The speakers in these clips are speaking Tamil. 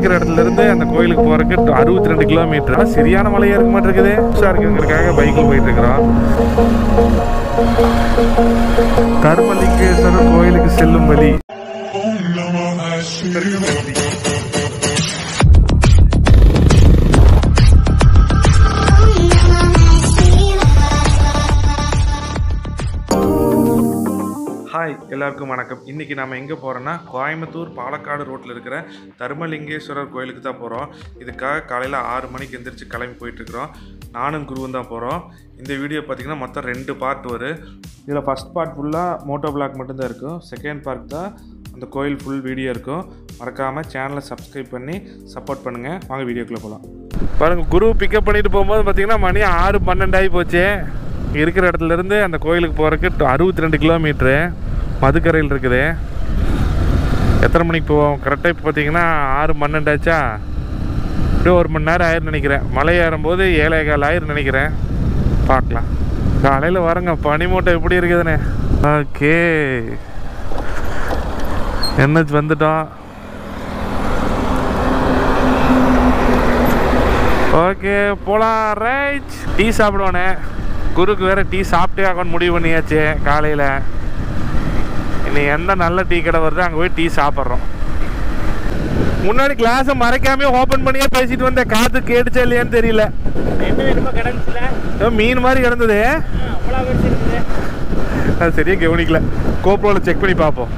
இருக்கிற இடத்துல இருந்து அந்த கோயிலுக்கு போறதுக்கு அறுபத்தி ரெண்டு கிலோமீட்டர் சரியான மலையா இருக்க மாட்டிருக்குது புதுசா இருக்குங்கிறதுக்காக பைக்கில் போயிட்டு இருக்கிறோம் கருமலிங்கேஸ்வரர் கோயிலுக்கு செல்லும் வழி ஹாய் எல்லாருக்கும் வணக்கம் இன்றைக்கி நம்ம எங்கே போகிறோன்னா கோயம்புத்தூர் பாலக்காடு ரோட்டில் இருக்கிற தர்மலிங்கேஸ்வரர் கோயிலுக்கு தான் போகிறோம் இதுக்காக காலையில் ஆறு மணிக்கு எந்திரிச்சு கிளம்பி போயிட்டுருக்குறோம் நானும் குருவும் தான் போகிறோம் இந்த வீடியோ பார்த்திங்கன்னா மொத்தம் ரெண்டு பார்ட் வரும் இதில் ஃபஸ்ட் பார்ட் ஃபுல்லாக மோட்டோ பிளாக் மட்டும்தான் இருக்கும் செகண்ட் பார்ட் தான் அந்த கோயில் ஃபுல் வீடியோ இருக்கும் மறக்காமல் சேனலை சப்ஸ்கிரைப் பண்ணி சப்போர்ட் பண்ணுங்கள் வாங்க வீடியோக்குள்ளே போகலாம் பாருங்கள் குரு பிக்கப் பண்ணிட்டு போகும்போது பார்த்தீங்கன்னா மணி ஆறு பன்னெண்டாகி போச்சு இருக்கிற இடத்துல இருந்து அந்த கோயிலுக்கு போகிறதுக்கு அறுபத்தி ரெண்டு கிலோமீட்ரு மதுக்கரையில் இருக்குது எத்தனை மணிக்கு போவோம் கரெக்டாக இப்போ பார்த்தீங்கன்னா ஆறு பன்னெண்டாச்சா அப்படியே ஒரு மணி நேரம் ஆயிரும் நினைக்கிறேன் மலை ஏறும்போது ஏழே கால் ஆயிரம் நினைக்கிறேன் பார்க்கலாம் காலையில் வரங்க பனிமூட்டை எப்படி இருக்குதுன்னு ஓகே என்னச்சு வந்துட்டோம் ஓகே போலாம் ரைட் டீ சாப்பிடுவானே குருக்கு வேற டீ சாப்பிட்டே ஆகணும்னு முடிவு பண்ணியாச்சு காலையில் இனி எந்த நல்ல டீ கடை வருதோ அங்கே போய் டீ சாப்பிட்றோம் முன்னாடி கிளாஸை மறைக்காம ஓப்பன் பண்ணியே பேசிட்டு வந்தேன் காத்து கேட்டுச்சா இல்லையான்னு தெரியல என்ன வேணுமோ கிடந்துச்சுல ஏதோ மீன் மாதிரி கிடந்தது அவ்வளோ பெருசு இருக்குது அது சரியா கவனிக்கல கோப்ரோவில் செக் பண்ணி பார்ப்போம்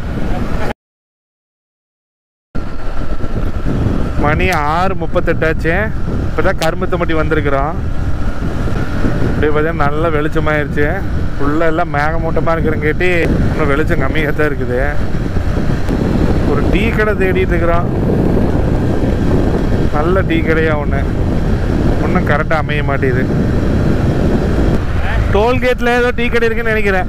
மணி ஆறு முப்பத்தெட்டாச்சு இப்போ தான் கரும்பத்தம்பட்டி வந்திருக்கிறோம் அப்படியே பார்த்தீங்கன்னா நல்ல வெளிச்சமாயிருச்சு ஃபுல்லாக எல்லாம் மேகமூட்டமாக இருக்கிறங்காட்டி இன்னும் வெளிச்சம் கம்மியாக தான் இருக்குது ஒரு டீ கடை தேடிட்டு இருக்கிறோம் நல்ல டீ கடையாக ஒன்று ஒன்றும் கரெக்டாக அமைய மாட்டேங்குது டோல்கேட்டில் ஏதோ டீ கடை இருக்குன்னு நினைக்கிறேன்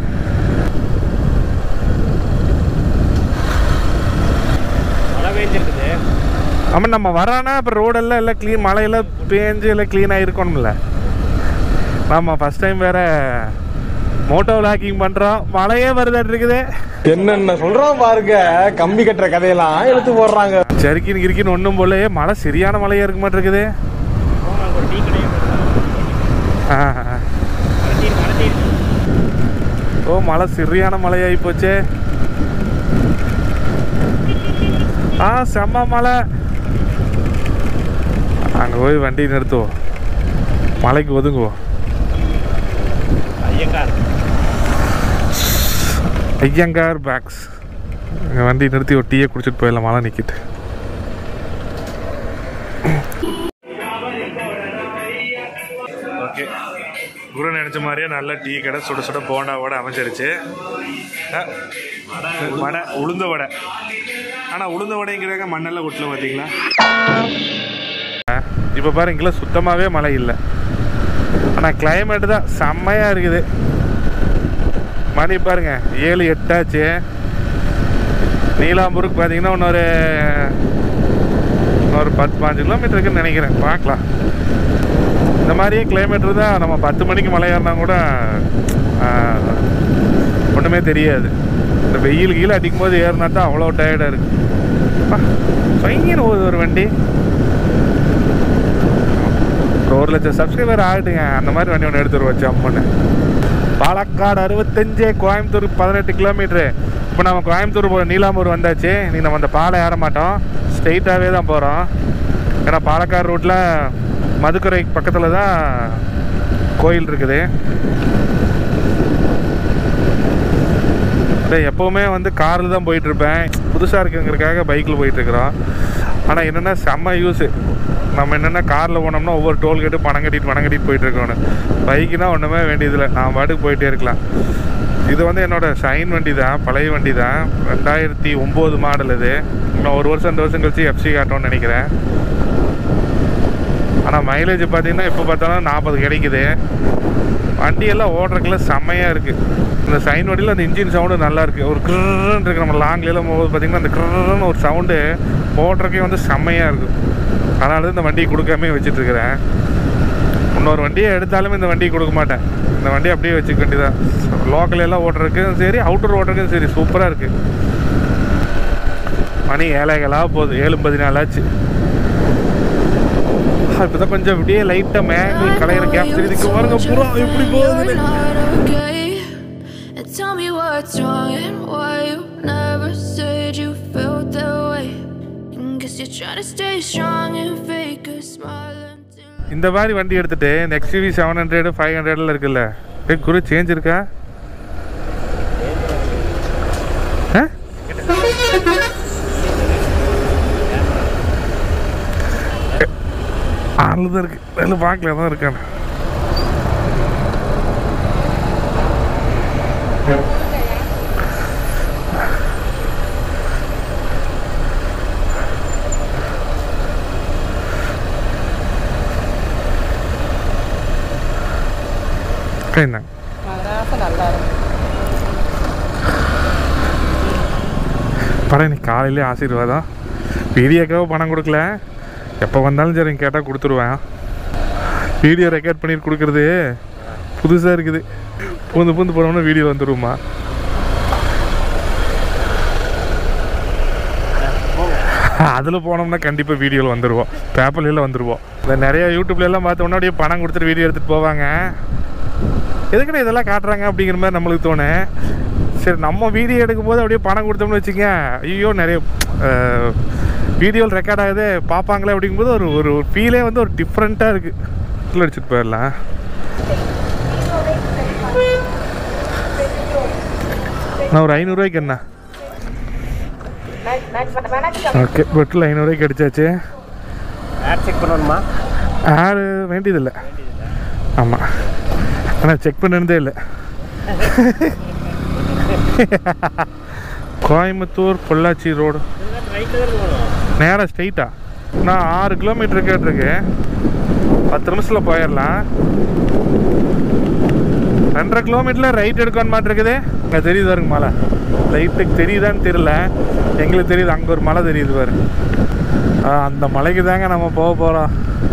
மழை பெஞ்சிருக்குது ஆமாம் நம்ம வரானா அப்புறம் ரோடெல்லாம் எல்லாம் க்ளீன் மழையெல்லாம் பேஞ்சு எல்லாம் க்ளீனாக இருக்கணும்ல ஆமாம் ஃபஸ்ட் டைம் வேற மோட்டோ விளாக்கிங் பண்ணுறோம் மழையே வருதாட்டு இருக்குது என்னென்ன சொல்றான் பாருங்க கம்பி கட்டுற கதையெல்லாம் எடுத்து போடுறாங்க சரிக்கின்னு கிரிக்கின்னு ஒன்றும் போலயே மழை சரியான மழையாக இருக்க மாட்டிருக்குது போனாங்க ஒரு டீ கடையை ஆ, மழை மழை ஓ மழை சரியான மழையாகி போச்சே ஆ செம்ம மழை அங்கே போய் வண்டி நிறுத்துவோம் மலைக்கு ஒதுங்குவோம் ஐயக்கார் ஐயங்கார் பேக்ஸ் இங்கே வண்டி நிறுத்தி ஒரு டீயை குடிச்சிட்டு போயிடலாம் மழை நிற்கிட்டு ஓகே குரு நினச்ச மாதிரியே நல்ல டீ கடை சுட சுட போண்டாவோட அமைஞ்சிருச்சு அஹ், வடை உளுந்த வடை ஆனால் உளுந்த வடைங்கிறாங்க மண்ணெல்லாம் கொட்டில் பார்த்தீங்களா இப்போ பாருங்களா சுத்தமாகவே மழை இல்லை ஆனால் கிளைமேட்டு தான் செம்மையாக இருக்குது மணி பாருங்க ஏழு எட்டாச்சு நீலாம்பூருக்கு பார்த்தீங்கன்னா இன்னொரு இன்னொரு பத்து பாஞ்சு கிலோமீட்டர் இருக்குன்னு நினைக்கிறேன் பார்க்கலாம் இந்த மாதிரியே கிளைமேட் தான் நம்ம பத்து மணிக்கு மலை ஏறினா கூட ஒன்றுமே தெரியாது இந்த வெயில் கீழே அடிக்கும் போது ஏறினா தான் அவ்வளோ டயர்டாக இருக்கு சொங்கின்னு போகுது ஒரு வண்டி ஒரு ஒரு லட்சம் சப்ஸ்கிரைபர் ஆகிட்டுங்க அந்த மாதிரி வண்டி ஒன்று எடுத்துட்டு வச்சு அம்மன்னு பாலக்காடு அறுபத்தஞ்சு கோயம்புத்தூர் பதினெட்டு கிலோமீட்ரு இப்போ நம்ம கோயம்புத்தூர் போகிற நீலாம்பூர் வந்தாச்சு நீ நம்ம அந்த பாலை ஏற மாட்டோம் ஸ்ட்ரெயிட்டாகவே தான் போகிறோம் ஏன்னா பாலக்காடு ரூட்டில் மதுக்கரை பக்கத்தில் தான் கோயில் இருக்குது டேய், எப்போவுமே வந்து காரில் தான் போயிட்டுருப்பேன் புதுசாக இருக்குங்கிறதுக்காக பைக்கில் போயிட்டுருக்குறோம் ஆனால் என்னென்னா செம்ம யூஸு நம்ம என்னென்னா காரில் போனோம்னா ஒவ்வொரு டோல் கேட்டு பணம் கட்டிட்டு பணம் கட்டிட்டு போயிட்டு இருக்கணும் பைக்குனா ஒன்றுமே வேண்டியதில்லை நான் பாட்டுக்கு போயிட்டே இருக்கலாம் இது வந்து என்னோட ஷைன் வண்டி தான் பழைய வண்டி தான் ரெண்டாயிரத்தி ஒம்பது மாடல் இது இன்னும் ஒரு வருஷம் ரெண்டு வருஷம் கழிச்சு எஃப்சி காட்டோம்னு நினைக்கிறேன் ஆனால் மைலேஜ் பார்த்தீங்கன்னா இப்போ பார்த்தாலும் நாற்பது கிடைக்குது வண்டியெல்லாம் ஓடுறதுக்குள்ள செம்மையாக இருக்குது இந்த சைன் வண்டியில் அந்த இன்ஜின் சவுண்டு நல்லா இருக்குது ஒரு கிருன்னு இருக்கு நம்ம லாங்லேலாம் போகும்போது பார்த்தீங்கன்னா அந்த கிருன்னு ஒரு சவுண்டு ஓடுறதுக்கே வந்து செம்மையாக இருக்கும் அதனால தான் இந்த வண்டியை கொடுக்காம வச்சுட்ருக்கிறேன் இன்னொரு வண்டியை எடுத்தாலுமே இந்த வண்டியை கொடுக்க மாட்டேன் இந்த வண்டியை அப்படியே வச்சுக்க வேண்டியதான் லோக்கல் எல்லாம் ஓட்டுறதுக்கும் சரி அவுட்டர் ஓட்டுறதுக்கும் சரி சூப்பராக இருக்குது மணி ஏழைகளாக போகுது ஏழு பதினாலு ஆச்சு இப்போதான் கொஞ்சம் அப்படியே லைட்டாக மேங்கிள் கலையிற கேப் தெரியுதுக்கு பாருங்க புறா எப்படி போகுதுன்னு And tell me what's wrong and why you never said you felt that way. And guess you're trying to stay strong and fake a smile until. இந்த மாதிரி வண்டி எடுத்துட்டு இந்த எக்ஸ்யூவி செவன் ஹண்ட்ரட் ஃபைவ் ஹண்ட்ரட்ல இருக்குல்ல ஏ குரு சேஞ்ச் இருக்கா ஆ? ஆளு தான் இருக்கு அதில் பார்க்கல தான் இருக்கானு என்ன படம் இன்னைக்கு காலையிலே ஆசீர்வாதம் வீடியோக்காக பணம் கொடுக்கல எப்போ வந்தாலும் சரி கேட்டால் கொடுத்துருவேன் வீடியோ ரெக்கார்ட் பண்ணி கொடுக்குறது புதுசாக இருக்குது பூந்து பூந்து போனோம்னா வீடியோ வந்துடுமா அதில் போனோம்னா கண்டிப்பாக வீடியோவில் வந்துடுவோம் பேப்பர்லாம் வந்துடுவோம் இல்லை நிறைய யூடியூப்ல எல்லாம் பார்த்தோம்னா அப்படியே பணம் கொடுத்துட்டு வீடியோ எடுத்துகிட்டு போவாங்க எதுக்குடா இதெல்லாம் காட்டுறாங்க அப்படிங்கிற மாதிரி நம்மளுக்கு தோணும் சரி நம்ம வீடியோ எடுக்கும்போது அப்படியே பணம் கொடுத்தோம்னு வச்சுங்க ஐயோ நிறைய வீடியோவில் ரெக்கார்ட் ஆகுது பார்ப்பாங்களே அப்படிங்கும்போது ஒரு ஒரு ஃபீலே வந்து ஒரு டிஃப்ரெண்ட்டாக இருக்குது அடிச்சுட்டு போயிடலாம் நான் ஒரு ஐநூறுரூவாய்க்கு என்ன ஓகே பெட்டில் ஐநூறுரூவாய்க்கு அடிச்சாச்சு ஆட் செக் பண்ணணுமா ஆடு வேண்டியதில்லை ஆமாம் ஆனால் செக் பண்ணிருந்தே இல்லை கோயம்புத்தூர் பொள்ளாச்சி ரோடு ரைட்டில் தான் போகணும் நேராக ஸ்ட்ரைட்டா நான் ஆறு கிலோமீட்டர் கேட்டிருக்கு பத்து நிமிஷத்தில் போயிடலாம் ரெண்டரை கிலோமீட்டரில் ரைட் எடுக்கணும் மாட்டிருக்குது அங்கே தெரியுது பாருங்க மலை லைட்டுக்கு தெரியுதான்னு தெரியல எங்களுக்கு தெரியுது அங்கே ஒரு மலை தெரியுது பாரு ஆ, அந்த மலைக்கு தாங்க நம்ம போக போகிறோம்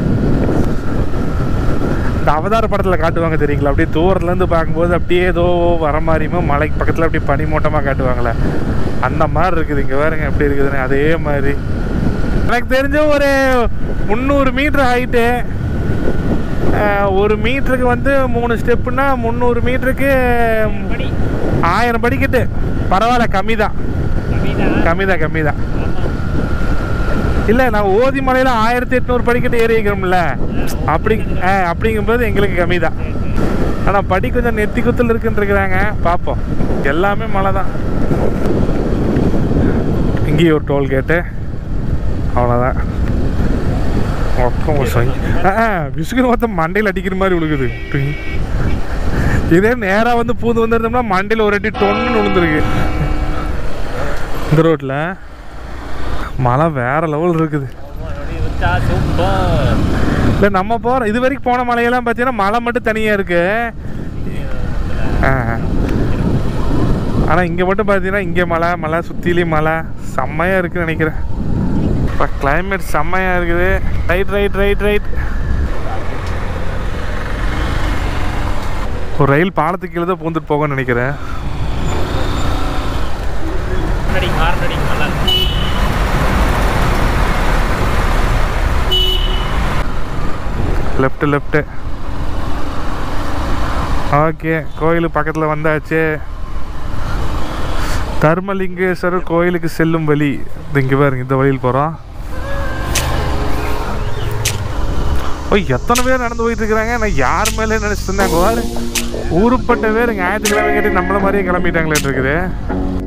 இந்த அவதார படத்தில் காட்டுவாங்க தெரியுங்களா அப்படியே தூரத்துலேருந்து பார்க்கும்போது அப்படியே ஏதோ வர மாதிரியுமோ மலைக்கு பக்கத்தில் அப்படியே பனிமூட்டமாக காட்டுவாங்களே அந்த மாதிரி இருக்குது இங்கே பாருங்க எப்படி இருக்குதுன்னு அதே மாதிரி எனக்கு தெரிஞ்ச ஒரு முந்நூறு மீட்ரு ஹைட்டு ஒரு மீட்டருக்கு வந்து மூணு ஸ்டெப்புன்னா முந்நூறு மீட்டருக்கு படி ஆயிரம் படிக்கட்டு பரவாயில்ல கம்மி தான் கம்மிதான் கம்மி தான் கம்மி தான் இல்லை நான் ஓதி மலையில் ஆயிரத்தி எட்நூறு படிக்கட்டு ஏறி இருக்கிறோம்ல அப்படி ஆ அப்படிங்கும்போது எங்களுக்கு கம்மி தான் ஆனால் படி கொஞ்சம் நெத்தி குத்தில் இருக்குன்றிருக்கிறாங்க பார்ப்போம் எல்லாமே மலை தான் இங்கேயும் ஒரு டோல்கேட்டு அவ்வளோதான் மொத்தம் ஒரு சொங்கி ஆ விசுக்கு மொத்தம் மண்டையில் அடிக்கிற மாதிரி விழுகுது டிங். இதே நேராக வந்து பூந்து வந்திருந்தோம்னா மண்டையில் ஒரு அடி டொன்னு விழுந்துருக்கு இந்த ரோட்டில் மழை வேற லெவல் இருக்குது சூப்பர் இல்லை நம்ம போகிற இது வரைக்கும் போன மலையெல்லாம் பார்த்தீங்கன்னா மலை மட்டும் தனியாக இருக்கு ஆனால் இங்கே மட்டும் பார்த்தீங்கன்னா இங்கே மலை மலை சுற்றிலையும் மலை செம்மையாக இருக்குன்னு நினைக்கிறேன் இப்போ கிளைமேட் செம்மையாக இருக்குது ரைட் ரைட் ரைட் ரைட் ஒரு ரயில் பாலத்துக்கு கீழே தான் பூந்துட்டு போகணும்னு நினைக்கிறேன் அடி ஹார்ன் அடி நல்லா இருக்கு லெஃப்ட் லெஃப்ட்டு ஓகே கோயில் பக்கத்தில் வந்தாச்சு தர்மலிங்கேஸ்வரர் கோயிலுக்கு செல்லும் வழி இது இங்கே பாருங்க இந்த வழியில் போகிறோம் ஓ எத்தனை பேர் நடந்து போயிட்டு இருக்கிறாங்க நான் யார் மேலே நினச்சிட்டு இருந்தாங்க பாரு ஊருப்பட்ட பேர் ஞாயிற்றுக்கிழமை கேட்டு நம்மள மாதிரியே கிளம்பிட்டாங்களே இருக்குது